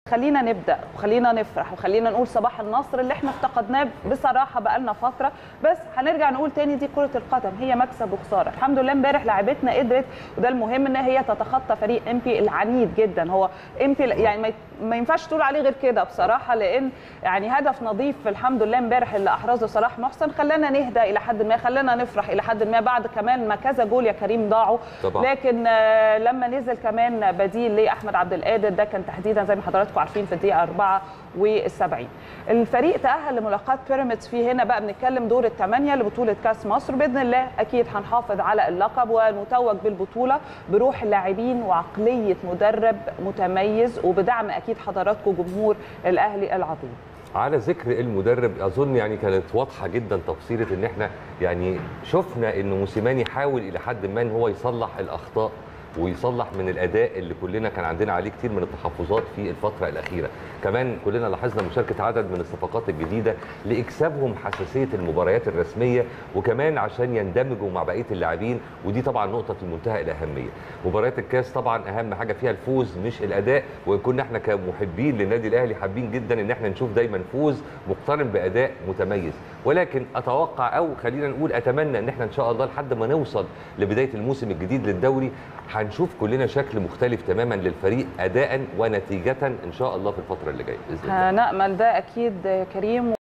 خلينا نبدا وخلينا نفرح وخلينا نقول صباح النصر اللي احنا افتقدناه بصراحه بقالنا فتره بس هنرجع نقول تاني دي كره القدم هي مكسب وخساره الحمد لله امبارح لعبتنا قدرت وده المهم ان هي تتخطى فريق امبي العنيد جدا هو امبي يعني ما- ما ينفعش تقول عليه غير كده بصراحه لان يعني هدف نظيف الحمد لله امبارح اللي احرزه صلاح محسن خلانا نهدى الى حد ما خلانا نفرح الى حد ما بعد كمان ما كذا جول يا كريم ضاعوا طبعاً. لكن آه، لما نزل كمان بديل لاحمد عبد القادر ده كان تحديدا زي ما حضراتكم عارفين في الدقيقه 74 الفريق تاهل لملاقاه بيراميدز في هنا بقى بنتكلم دور الثمانيه لبطوله كاس مصر باذن الله اكيد هنحافظ على اللقب ونتوج بالبطوله بروح اللاعبين وعقليه مدرب متميز وبدعم اكيد حضراتكم جمهور الاهلي العظيم على ذكر المدرب اظن يعني كانت واضحه جدا تفصيله ان احنا يعني شفنا ان موسيماني حاول الى حد ما ان هو يصلح الاخطاء ويصلح من الاداء اللي كلنا كان عندنا عليه كتير من التحفظات في الفتره الاخيره كمان كلنا لاحظنا مشاركه عدد من الصفقات الجديده لاكسابهم حساسيه المباريات الرسميه وكمان عشان يندمجوا مع بقيه اللاعبين ودي طبعا نقطه في منتهى الاهميه مباريات الكاس طبعا اهم حاجه فيها الفوز مش الاداء وان كنا احنا كمحبين للنادي الاهلي حابين جدا ان احنا نشوف دايما فوز مقترن باداء متميز ولكن اتوقع او خلينا نقول اتمنى ان احنا ان شاء الله لحد ما نوصل لبدايه الموسم الجديد للدوري هنشوف كلنا شكل مختلف تماما للفريق اداء ونتيجه ان شاء الله في الفتره اللي جايه باذن الله هنأمل ده اكيد كريم